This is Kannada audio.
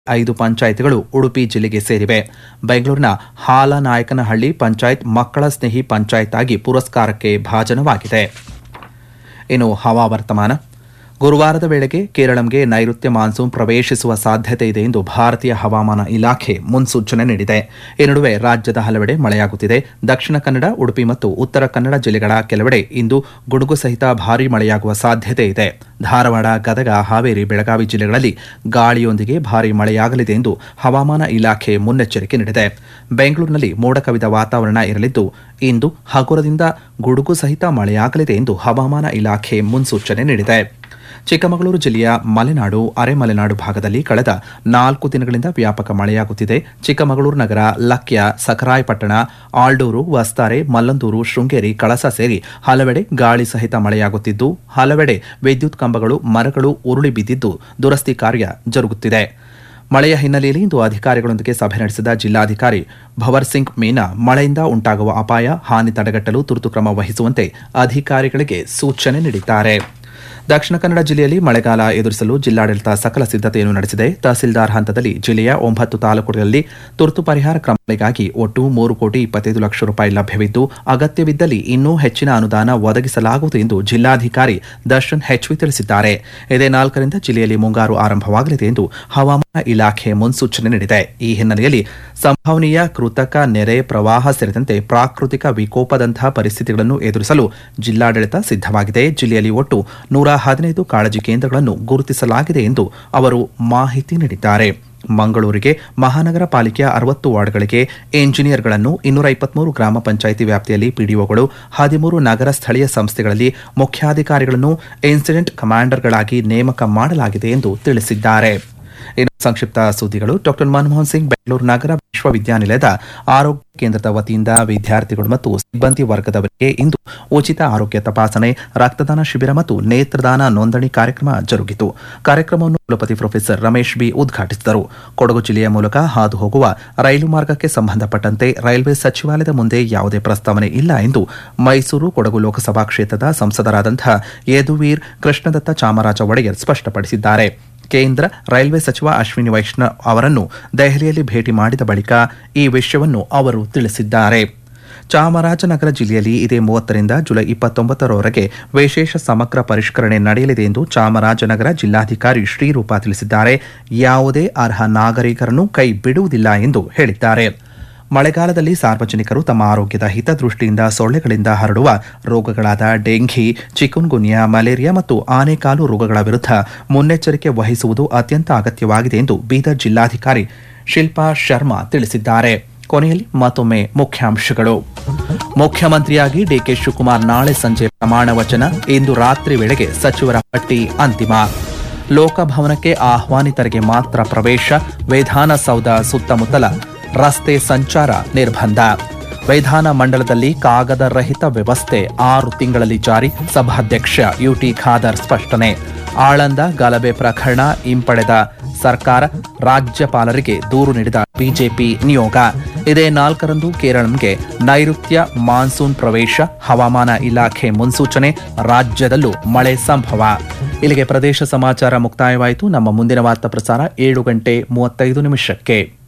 ಐದು ಪಂಚಾಯಿತಿಗಳು ಉಡುಪಿ ಜಿಲ್ಲೆಗೆ ಸೇರಿವೆ ಬೆಂಗಳೂರಿನ ಹಾಲನಾಯಕನಹಳ್ಳಿ ಪಂಚಾಯತ್ ಮಕ್ಕಳ ಸ್ನೇಹಿ ಪಂಚಾಯತ್ ಆಗಿ ಪುರಸ್ಕಾರಕ್ಕೆ ಭಾಜನವಾಗಿದೆ ಇನ್ನು ಹವಾವರ್ತಮಾನ ಗುರುವಾರದ ವೇಳೆಗೆ ಕೇರಳಂಗೆ ನೈಋತ್ಯ ಮಾನ್ಸೂನ್ ಪ್ರವೇಶಿಸುವ ಸಾಧ್ಯತೆ ಇದೆ ಎಂದು ಭಾರತೀಯ ಹವಾಮಾನ ಇಲಾಖೆ ಮುನ್ಸೂಚನೆ ನೀಡಿದೆ ಈ ನಡುವೆ ರಾಜ್ಯದ ಹಲವೆಡೆ ಮಳೆಯಾಗುತ್ತಿದೆ ದಕ್ಷಿಣ ಕನ್ನಡ ಉಡುಪಿ ಮತ್ತು ಉತ್ತರ ಕನ್ನಡ ಜಿಲ್ಲೆಗಳ ಕೆಲವೆಡೆ ಇಂದು ಗುಡುಗು ಸಹಿತ ಭಾರೀ ಮಳೆಯಾಗುವ ಸಾಧ್ಯತೆ ಇದೆ ಧಾರವಾಡ ಗದಗ ಹಾವೇರಿ ಬೆಳಗಾವಿ ಜಿಲ್ಲೆಗಳಲ್ಲಿ ಗಾಳಿಯೊಂದಿಗೆ ಭಾರೀ ಮಳೆಯಾಗಲಿದೆ ಎಂದು ಹವಾಮಾನ ಇಲಾಖೆ ಮುನ್ನೆಚ್ಚರಿಕೆ ನೀಡಿದೆ ಬೆಂಗಳೂರಿನಲ್ಲಿ ಮೋಡ ಕವಿದ ವಾತಾವರಣ ಇರಲಿದ್ದು ಇಂದು ಹಗುರದಿಂದ ಗುಡುಗು ಸಹಿತ ಮಳೆಯಾಗಲಿದೆ ಎಂದು ಹವಾಮಾನ ಇಲಾಖೆ ಮುನ್ಸೂಚನೆ ನೀಡಿದೆ ಚಿಕ್ಕಮಗಳೂರು ಜಿಲ್ಲೆಯ ಮಲೆನಾಡು ಅರೆಮಲೆನಾಡು ಭಾಗದಲ್ಲಿ ಕಳೆದ ನಾಲ್ಕು ದಿನಗಳಿಂದ ವ್ಯಾಪಕ ಮಳೆಯಾಗುತ್ತಿದೆ ಚಿಕ್ಕಮಗಳೂರು ನಗರ ಲಕ್ಯ ಸಖರಾಯಪಟ್ಟಣ ಆಲ್ಡೂರು ವಸ್ತಾರೆ ಮಲ್ಲಂದೂರು ಶೃಂಗೇರಿ ಕಳಸ ಸೇರಿ ಹಲವೆಡೆ ಗಾಳಿ ಸಹಿತ ಮಳೆಯಾಗುತ್ತಿದ್ದು ಹಲವೆಡೆ ವಿದ್ಯುತ್ ಕಂಬಗಳು ಮರಗಳು ಉರುಳಿ ಬಿದ್ದಿದ್ದು ದುರಸ್ತಿ ಕಾರ್ಯ ಜರುಗುತ್ತಿದೆ ಮಳೆಯ ಹಿನ್ನೆಲೆಯಲ್ಲಿ ಇಂದು ಅಧಿಕಾರಿಗಳೊಂದಿಗೆ ಸಭೆ ನಡೆಸಿದ ಜಿಲ್ಲಾಧಿಕಾರಿ ಭವರ್ ಸಿಂಗ್ ಮೀನಾ ಮಳೆಯಿಂದ ಉಂಟಾಗುವ ಅಪಾಯ ಹಾನಿ ತಡೆಗಟ್ಟಲು ತುರ್ತು ಕ್ರಮ ವಹಿಸುವಂತೆ ಅಧಿಕಾರಿಗಳಿಗೆ ಸೂಚನೆ ನೀಡಿದ್ದಾರೆ ದಕ್ಷಿಣ ಕನ್ನಡ ಜಿಲ್ಲೆಯಲ್ಲಿ ಮಳೆಗಾಲ ಎದುರಿಸಲು ಜಿಲ್ಲಾಡಳಿತ ಸಕಲ ಸಿದ್ದತೆಯನ್ನು ನಡೆಸಿದೆ ತಹಸೀಲ್ದಾರ್ ಹಂತದಲ್ಲಿ ಜಿಲ್ಲೆಯ ಒಂಬತ್ತು ತಾಲೂಕುಗಳಲ್ಲಿ ತುರ್ತು ಪರಿಹಾರ ಕ್ರಮಗಳಿಗಾಗಿ ಒಟ್ಟು ಮೂರು ಕೋಟಿ ಇಪ್ಪತ್ತೈದು ಲಕ್ಷ ರೂಪಾಯಿ ಲಭ್ಯವಿದ್ದು ಅಗತ್ಯವಿದ್ದಲ್ಲಿ ಇನ್ನೂ ಹೆಚ್ಚಿನ ಅನುದಾನ ಒದಗಿಸಲಾಗುವುದು ಎಂದು ಜಿಲ್ಲಾಧಿಕಾರಿ ದರ್ಶನ್ ಹೆಚ್ವಿ ತಿಳಿಸಿದ್ದಾರೆ ಇದೇ ನಾಲ್ಕರಿಂದ ಜಿಲ್ಲೆಯಲ್ಲಿ ಮುಂಗಾರು ಆರಂಭವಾಗಲಿದೆ ಎಂದು ಹವಾಮಾನ ಇಲಾಖೆ ಮುನ್ಸೂಚನೆ ನೀಡಿದೆ ಈ ಹಿನ್ನೆಲೆಯಲ್ಲಿ ಸಂಭವನೀಯ ಕೃತಕ ನೆರೆ ಪ್ರವಾಹ ಸೇರಿದಂತೆ ಪ್ರಾಕೃತಿಕ ವಿಕೋಪದಂತಹ ಪರಿಸ್ಥಿತಿಗಳನ್ನು ಎದುರಿಸಲು ಜಿಲ್ಲಾಡಳಿತ ಸಿದ್ದವಾಗಿದೆ ಜಿಲ್ಲೆಯಲ್ಲಿ ಒಟ್ಟು ನೂರ ಹದಿನೈದು ಕಾಳಜಿ ಕೇಂದ್ರಗಳನ್ನು ಗುರುತಿಸಲಾಗಿದೆ ಎಂದು ಅವರು ಮಾಹಿತಿ ನೀಡಿದ್ದಾರೆ ಮಂಗಳೂರಿಗೆ ಮಹಾನಗರ ಪಾಲಿಕೆಯ ಅರವತ್ತು ವಾರ್ಡ್ಗಳಿಗೆ ಎಂಜಿನಿಯರ್ಗಳನ್ನು ಇನ್ನೂರ ಇಪ್ಪತ್ಮೂರು ಗ್ರಾಮ ಪಂಚಾಯಿತಿ ವ್ಯಾಪ್ತಿಯಲ್ಲಿ ಪಿಡಿಒಗಳು ಹದಿಮೂರು ನಗರ ಸ್ಥಳೀಯ ಸಂಸ್ಥೆಗಳಲ್ಲಿ ಮುಖ್ಯಾಧಿಕಾರಿಗಳನ್ನು ಇನ್ಸಿಡೆಂಟ್ ಕಮಾಂಡರ್ಗಳಾಗಿ ನೇಮಕ ಮಾಡಲಾಗಿದೆ ಎಂದು ತಿಳಿಸಿದ್ದಾರೆ ಇನ್ನು ಸಂಕ್ಷಿಪ್ತ ಸುದ್ದಿಗಳು ಡಾಕ್ಟರ್ ಮನಮೋಹನ್ ಸಿಂಗ್ ಬೆಂಗಳೂರು ನಗರ ವಿಶ್ವವಿದ್ಯಾನಿಲಯದ ಆರೋಗ್ಯ ಕೇಂದ್ರದ ವತಿಯಿಂದ ವಿದ್ಯಾರ್ಥಿಗಳು ಮತ್ತು ಸಿಬ್ಬಂದಿ ವರ್ಗದವರಿಗೆ ಇಂದು ಉಚಿತ ಆರೋಗ್ಯ ತಪಾಸಣೆ ರಕ್ತದಾನ ಶಿಬಿರ ಮತ್ತು ನೇತ್ರದಾನ ನೋಂದಣಿ ಕಾರ್ಯಕ್ರಮ ಜರುಗಿತು ಕಾರ್ಯಕ್ರಮವನ್ನು ಕುಲಪತಿ ಪ್ರೊಫೆಸರ್ ರಮೇಶ್ ಬಿ ಉದ್ಘಾಟಿಸಿದರು ಕೊಡಗು ಜಿಲ್ಲೆಯ ಮೂಲಕ ಹಾದು ಹೋಗುವ ರೈಲು ಮಾರ್ಗಕ್ಕೆ ಸಂಬಂಧಪಟ್ಟಂತೆ ರೈಲ್ವೆ ಸಚಿವಾಲಯದ ಮುಂದೆ ಯಾವುದೇ ಪ್ರಸ್ತಾವನೆ ಇಲ್ಲ ಎಂದು ಮೈಸೂರು ಕೊಡಗು ಲೋಕಸಭಾ ಕ್ಷೇತ್ರದ ಸಂಸದರಾದಂತಹ ಯದುವೀರ್ ಕೃಷ್ಣದತ್ತ ಚಾಮರಾಜ ಒಡೆಯರ್ ಸ್ಪಷ್ಟಪಡಿಸಿದ್ದಾರೆ ಕೇಂದ್ರ ರೈಲ್ವೆ ಸಚಿವ ಅಶ್ವಿನಿ ವೈಷ್ಣವ್ ಅವರನ್ನು ದೆಹಲಿಯಲ್ಲಿ ಭೇಟಿ ಮಾಡಿದ ಬಳಿಕ ಈ ವಿಷಯವನ್ನು ಅವರು ತಿಳಿಸಿದ್ದಾರೆ ಚಾಮರಾಜನಗರ ಜಿಲ್ಲೆಯಲ್ಲಿ ಇದೇ ಮೂವತ್ತರಿಂದ ಜುಲೈ ಇಪ್ಪತ್ತೊಂಬತ್ತರವರೆಗೆ ವಿಶೇಷ ಸಮಗ್ರ ಪರಿಷ್ಕರಣೆ ನಡೆಯಲಿದೆ ಎಂದು ಚಾಮರಾಜನಗರ ಜಿಲ್ಲಾಧಿಕಾರಿ ಶ್ರೀರೂಪ ತಿಳಿಸಿದ್ದಾರೆ ಯಾವುದೇ ಅರ್ಹ ನಾಗರಿಕರನ್ನು ಕೈ ಬಿಡುವುದಿಲ್ಲ ಎಂದು ಹೇಳಿದ್ದಾರೆ ಮಳೆಗಾಲದಲ್ಲಿ ಸಾರ್ವಜನಿಕರು ತಮ್ಮ ಆರೋಗ್ಯದ ಹಿತದೃಷ್ಟಿಯಿಂದ ಸೊಳ್ಳೆಗಳಿಂದ ಹರಡುವ ರೋಗಗಳಾದ ಡೆಂಘಿ ಚಿಕುನ್ಗುನ್ಯಾ ಮಲೇರಿಯಾ ಮತ್ತು ಆನೆಕಾಲು ರೋಗಗಳ ವಿರುದ್ಧ ಮುನ್ನೆಚ್ಚರಿಕೆ ವಹಿಸುವುದು ಅತ್ಯಂತ ಅಗತ್ಯವಾಗಿದೆ ಎಂದು ಬೀದರ್ ಜಿಲ್ಲಾಧಿಕಾರಿ ಶಿಲ್ಪಾ ಶರ್ಮಾ ತಿಳಿಸಿದ್ದಾರೆ ಕೊನೆಯಲ್ಲಿ ಮತ್ತೊಮ್ಮೆ ಮುಖ್ಯಾಂಶಗಳು ಮುಖ್ಯಮಂತ್ರಿಯಾಗಿ ಡಿಕೆ ಶಿವಕುಮಾರ್ ನಾಳೆ ಸಂಜೆ ಪ್ರಮಾಣ ವಚನ ಇಂದು ರಾತ್ರಿ ವೇಳೆಗೆ ಸಚಿವರ ಪಟ್ಟಿ ಅಂತಿಮ ಲೋಕಭವನಕ್ಕೆ ಆಹ್ವಾನಿತರಿಗೆ ಮಾತ್ರ ಪ್ರವೇಶ ವಿಧಾನಸೌಧ ಸುತ್ತಮುತ್ತಲ ರಸ್ತೆ ಸಂಚಾರ ನಿರ್ಬಂಧ ವಿಧಾನ ಮಂಡಲದಲ್ಲಿ ಕಾಗದ ರಹಿತ ವ್ಯವಸ್ಥೆ ಆರು ತಿಂಗಳಲ್ಲಿ ಜಾರಿ ಸಭಾಧ್ಯಕ್ಷ ಯುಟಿ ಖಾದರ್ ಸ್ಪಷ್ಟನೆ ಆಳಂದ ಗಲಭೆ ಪ್ರಕರಣ ಹಿಂಪಡೆದ ಸರ್ಕಾರ ರಾಜ್ಯಪಾಲರಿಗೆ ದೂರು ನೀಡಿದ ಬಿಜೆಪಿ ನಿಯೋಗ ಇದೇ ನಾಲ್ಕರಂದು ಕೇರಳಂಗೆ ನೈಋತ್ಯ ಮಾನ್ಸೂನ್ ಪ್ರವೇಶ ಹವಾಮಾನ ಇಲಾಖೆ ಮುನ್ಸೂಚನೆ ರಾಜ್ಯದಲ್ಲೂ ಮಳೆ ಸಂಭವ ಇಲ್ಲಿಗೆ ಪ್ರದೇಶ ಸಮಾಚಾರ ಮುಕ್ತಾಯವಾಯಿತು ನಮ್ಮ ಮುಂದಿನ ವಾರ್ತಾ ಪ್ರಸಾರ ಏಳು ಗಂಟೆ ಮೂವತ್ತೈದು ನಿಮಿಷಕ್ಕೆ